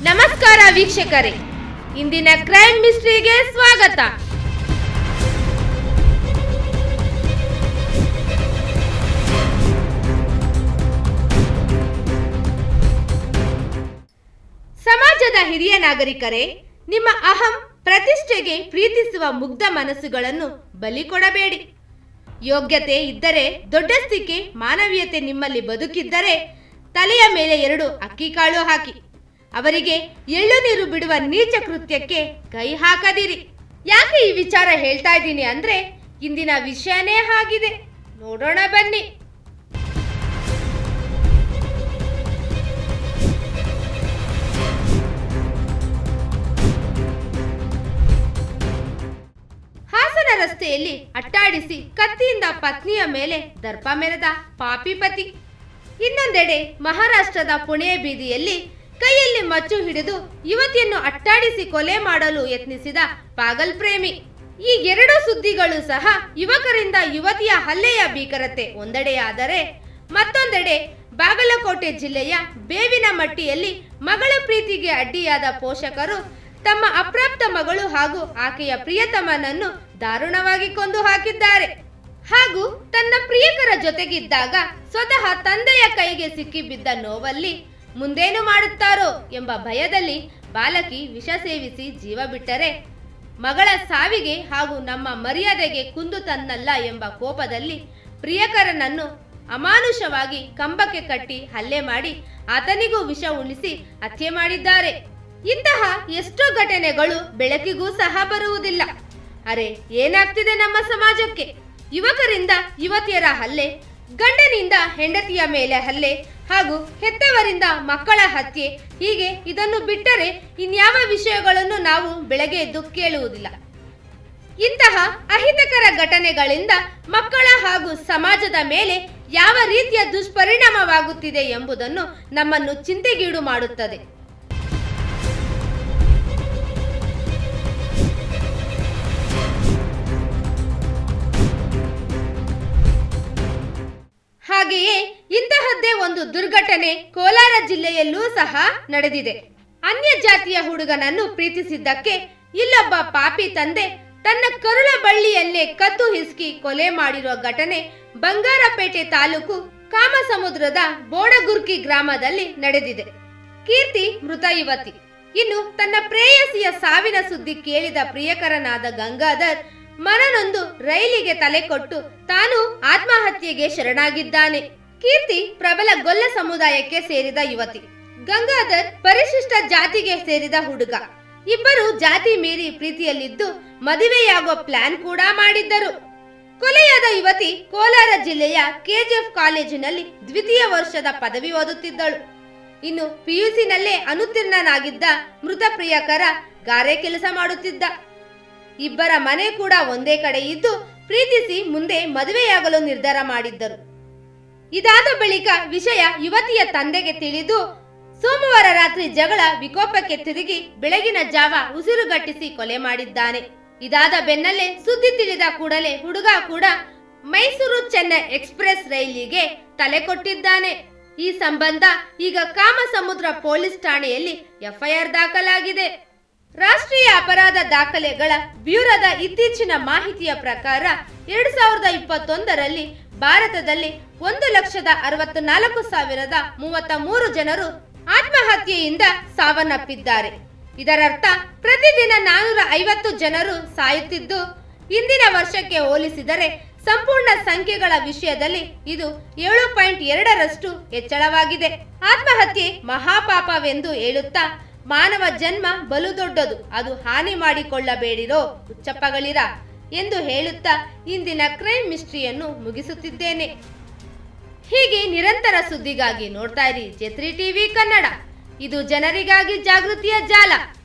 ನಮಸ್ಕಾರ ವೀಕ್ಷಕರೇ ಇಂದಿನ ಕ್ರೈಮ್ ಮಿಸ್ಟ್ರಿಗೆ ಸ್ವಾಗತ ಸಮಾಜದ ಹಿರಿಯ ನಾಗರಿಕರೇ ನಿಮ್ಮ ಅಹಂ ಪ್ರತಿಷ್ಠೆಗೆ ಪ್ರೀತಿಸುವ ಮುಗ್ಧ ಮನಸ್ಸುಗಳನ್ನು ಬಲಿ ಕೊಡಬೇಡಿ ಯೋಗ್ಯತೆ ಇದ್ದರೆ ದೊಡ್ಡಸ್ತಿಕೆ ಮಾನವೀಯತೆ ನಿಮ್ಮಲ್ಲಿ ಬದುಕಿದ್ದರೆ ತಲೆಯ ಮೇಲೆ ಎರಡು ಅಕ್ಕಿಕಾಳು ಹಾಕಿ ಅವರಿಗೆ ಎಳ್ಳು ನೀರು ಬಿಡುವ ನೀಚ ಕೃತ್ಯಕ್ಕೆ ಕೈ ಹಾಕದಿರಿ ಯಾಕೆ ಈ ವಿಚಾರ ಹೇಳ್ತಾ ಇದ್ದೀನಿ ಅಂದ್ರೆ ಇಂದಿನ ವಿಷಯನೇ ಆಗಿದೆ ನೋಡೋಣ ಬನ್ನಿ ಹಾಸನ ರಸ್ತೆಯಲ್ಲಿ ಅಟ್ಟಾಡಿಸಿ ಕತ್ತಿಯಿಂದ ಪತ್ನಿಯ ಮೇಲೆ ದರ್ಪ ಮೆರೆದ ಪಾಪಿ ಪತಿ ಇನ್ನೊಂದೆಡೆ ಮಹಾರಾಷ್ಟ್ರದ ಪುಣೆಯ ಬೀದಿಯಲ್ಲಿ ಕೈಯಲ್ಲಿ ಮಚ್ಚು ಹಿಡಿದು ಯುವತಿಯನ್ನು ಅಟ್ಟಾಡಿಸಿ ಕೊಲೆ ಮಾಡಲು ಯತ್ನಿಸಿದ ಪಾಗಲ್ ಪ್ರೇಮಿ ಈ ಎರಡು ಸುದ್ದಿಗಳು ಸಹ ಯುವಕರಿಂದ ಯುವತಿಯ ಹಲ್ಲೆಯ ಭೀಕರತೆ ಒಂದೆಡೆಯಾದರೆ ಮತ್ತೊಂದೆಡೆ ಬಾಗಲಕೋಟೆ ಜಿಲ್ಲೆಯ ಬೇವಿನ ಮಟ್ಟಿಯಲ್ಲಿ ಮಗಳ ಪ್ರೀತಿಗೆ ಅಡ್ಡಿಯಾದ ಪೋಷಕರು ತಮ್ಮ ಅಪ್ರಾಪ್ತ ಮಗಳು ಹಾಗೂ ಆಕೆಯ ಪ್ರಿಯತಮನನ್ನು ದಾರುಣವಾಗಿ ಕೊಂದು ಹಾಕಿದ್ದಾರೆ ಹಾಗೂ ತನ್ನ ಪ್ರಿಯಕರ ಜೊತೆಗಿದ್ದಾಗ ಸ್ವತಃ ತಂದೆಯ ಕೈಗೆ ಸಿಕ್ಕಿಬಿದ್ದ ನೋವಲ್ಲಿ ಮುಂದೇನು ಮಾಡುತ್ತಾರೋ ಎಂಬ ಭಯದಲ್ಲಿ ಬಾಲಕಿ ವಿಷ ಸೇವಿಸಿ ಜೀವ ಬಿಟ್ಟರೆ ಮಗಳ ಸಾವಿಗೆ ಹಾಗೂ ನಮ್ಮ ಮರ್ಯಾದೆಗೆ ಕುಂದು ತನ್ನಲ್ಲ ಎಂಬ ಕೋಪದಲ್ಲಿ ಪ್ರಿಯಕರನನ್ನು ಅಮಾನುಷವಾಗಿ ಕಂಬಕ್ಕೆ ಕಟ್ಟಿ ಹಲ್ಲೆ ಮಾಡಿ ಆತನಿಗೂ ವಿಷ ಉಣಿಸಿ ಹತ್ಯೆ ಮಾಡಿದ್ದಾರೆ ಇಂತಹ ಎಷ್ಟೋ ಘಟನೆಗಳು ಬೆಳಕಿಗೂ ಸಹ ಬರುವುದಿಲ್ಲ ಅರೆ ಏನಾಗ್ತಿದೆ ನಮ್ಮ ಸಮಾಜಕ್ಕೆ ಯುವಕರಿಂದ ಯುವತಿಯರ ಹಲ್ಲೆ ಗಂಡನಿಂದ ಹೆಂಡತಿಯ ಮೇಲೆ ಹಲ್ಲೆ ಹಾಗೂ ಹೆತ್ತವರಿಂದ ಮಕ್ಕಳ ಹತ್ಯೆ ಹೀಗೆ ಇದನ್ನು ಬಿಟ್ಟರೆ ಇನ್ಯಾವ ವಿಷಯಗಳನ್ನು ನಾವು ಬೆಳಗ್ಗೆ ಎದ್ದು ಕೇಳುವುದಿಲ್ಲ ಇಂತಹ ಅಹಿತಕರ ಘಟನೆಗಳಿಂದ ಮಕ್ಕಳ ಹಾಗೂ ಸಮಾಜದ ಮೇಲೆ ಯಾವ ರೀತಿಯ ದುಷ್ಪರಿಣಾಮವಾಗುತ್ತಿದೆ ಎಂಬುದನ್ನು ನಮ್ಮನ್ನು ಚಿಂತೆಗೀಡು ಮಾಡುತ್ತದೆ ಹಾಗೆಯೇ ಇಂತಹದ್ದೇ ಒಂದು ದುರ್ಘಟನೆ ಕೋಲಾರ ಜಿಲ್ಲೆಯಲ್ಲೂ ಸಹ ನಡೆದಿದೆ ಅನ್ಯ ಜಾತಿಯ ಹುಡುಗನನ್ನು ಪ್ರೀತಿಸಿದ್ದಕ್ಕೆ ಇಲ್ಲೊಬ್ಬ ಪಾಪಿ ತಂದೆ ತನ್ನ ಕರುಳ ಬಳ್ಳಿಯನ್ನೇ ಕತ್ತು ಹಿಸುಕಿ ಕೊಲೆ ಮಾಡಿರುವ ಘಟನೆ ಬಂಗಾರಪೇಟೆ ತಾಲೂಕು ಕಾಮಸಮುದ್ರದ ಬೋಡಗುರ್ಕಿ ಗ್ರಾಮದಲ್ಲಿ ನಡೆದಿದೆ ಕೀರ್ತಿ ಮೃತ ಯುವತಿ ಇನ್ನು ತನ್ನ ಪ್ರೇಯಸಿಯ ಸಾವಿನ ಸುದ್ದಿ ಕೇಳಿದ ಪ್ರಿಯಕರನಾದ ಗಂಗಾಧರ್ ಮನನೊಂದು ರೈಲಿಗೆ ತಲೆ ಕೊಟ್ಟು ತಾನು ಆತ್ಮಹತ್ಯೆಗೆ ಶರಣಾಗಿದ್ದಾನೆ ಕೀರ್ತಿ ಪ್ರಬಲ ಗೊಲ್ಲ ಸಮುದಾಯಕ್ಕೆ ಸೇರಿದ ಯುವತಿ ಗಂಗಾಧರ್ ಪರಿಶಿಷ್ಟ ಜಾತಿಗೆ ಸೇರಿದ ಹುಡುಗ ಇಬ್ಬರು ಜಾತಿ ಮೀರಿ ಪ್ರೀತಿಯಲ್ಲಿದ್ದು ಮದುವೆಯಾಗುವ ಪ್ಲಾನ್ ಕೂಡ ಮಾಡಿದ್ದರು ಕೊಲೆಯಾದ ಯುವತಿ ಕೋಲಾರ ಜಿಲ್ಲೆಯ ಕೆಜಿಎಫ್ ಕಾಲೇಜಿನಲ್ಲಿ ದ್ವಿತೀಯ ವರ್ಷದ ಪದವಿ ಓದುತ್ತಿದ್ದಳು ಇನ್ನು ಪಿಯುಸಿನಲ್ಲೇ ಅನುತ್ತೀರ್ಣನಾಗಿದ್ದ ಮೃತ ಪ್ರಿಯಕರ ಗಾರೆ ಕೆಲಸ ಮಾಡುತ್ತಿದ್ದ ಇಬ್ಬರ ಮನೆ ಕೂಡ ಒಂದೇ ಕಡೆ ಇದ್ದು ಪ್ರೀತಿಸಿ ಮುಂದೆ ಮದುವೆಯಾಗಲು ನಿರ್ಧಾರ ಮಾಡಿದ್ದರು ಇದಾದ ಬಳಿಕ ವಿಷಯ ಯುವತಿಯ ತಂದೆಗೆ ತಿಳಿದು ಸೋಮವಾರ ರಾತ್ರಿ ಜಗಳ ವಿಕೋಪಕ್ಕೆ ತಿರುಗಿ ಬೆಳಗಿನ ಜಾವ ಉಸಿರುಗಟ್ಟಿಸಿ ಕೊಲೆ ಮಾಡಿದ್ದಾನೆ ಇದಾದ ಬೆನ್ನಲ್ಲೇ ಸುದ್ದಿ ತಿಳಿದ ಕೂಡಲೇ ಹುಡುಗ ಕೂಡ ಮೈಸೂರು ಚೆನ್ನೈ ಎಕ್ಸ್ಪ್ರೆಸ್ ರೈಲಿಗೆ ತಲೆ ಕೊಟ್ಟಿದ್ದಾನೆ ಈ ಸಂಬಂಧ ಈಗ ಕಾಮಸಮುದ್ರ ಪೊಲೀಸ್ ಠಾಣೆಯಲ್ಲಿ ಎಫ್ಐಆರ್ ದಾಖಲಾಗಿದೆ ರಾಷ್ಟ್ರೀಯ ಅಪರಾಧ ದಾಖಲೆಗಳ ಬ್ಯೂರೋದ ಇತ್ತೀಚಿನ ಮಾಹಿತಿಯ ಪ್ರಕಾರ ಎರಡ್ ಸಾವಿರದ ಇಪ್ಪತ್ತೊಂದರಲ್ಲಿ ಭಾರತದಲ್ಲಿ ಒಂದು ಲಕ್ಷದ ಅರವತ್ತು ನಾಲ್ಕು ಸಾವಿರದ ಮೂವತ್ತ ಮೂರು ಜನರು ಆತ್ಮಹತ್ಯೆಯಿಂದ ಸಾವನ್ನಪ್ಪಿದ್ದಾರೆ ಇದರರ್ಥ ಪ್ರತಿದಿನ ನಾನೂರ ಐವತ್ತು ಜನರು ಸಾಯುತ್ತಿದ್ದು ಇಂದಿನ ವರ್ಷಕ್ಕೆ ಹೋಲಿಸಿದರೆ ಸಂಪೂರ್ಣ ಸಂಖ್ಯೆಗಳ ವಿಷಯದಲ್ಲಿ ಇದು ಏಳು ಪಾಯಿಂಟ್ ಎರಡರಷ್ಟು ಹೆಚ್ಚಳವಾಗಿದೆ ಆತ್ಮಹತ್ಯೆ ಮಹಾಪಾಪವೆಂದು ಹೇಳುತ್ತಾ ಮಾನವ ಜನ್ಮ ಬಲು ದೊಡ್ಡದು ಅದು ಹಾನಿ ಮಾಡಿಕೊಳ್ಳಬೇಡಿರೋ ಹುಚ್ಚಪ್ಪಗಳಿರ ಎಂದು ಹೇಳುತ್ತಾ ಇಂದಿನ ಕ್ರೈಮ್ ಮಿಸ್ಟ್ರಿಯನ್ನು ಮುಗಿಸುತ್ತಿದ್ದೇನೆ ಹೀಗೆ ನಿರಂತರ ಸುದ್ದಿಗಾಗಿ ನೋಡ್ತಾ ಇರಿ ಜೆತ್ರಿ ಟಿವಿ ಕನ್ನಡ ಇದು ಜನರಿಗಾಗಿ ಜಾಗೃತಿಯ ಜಾಲ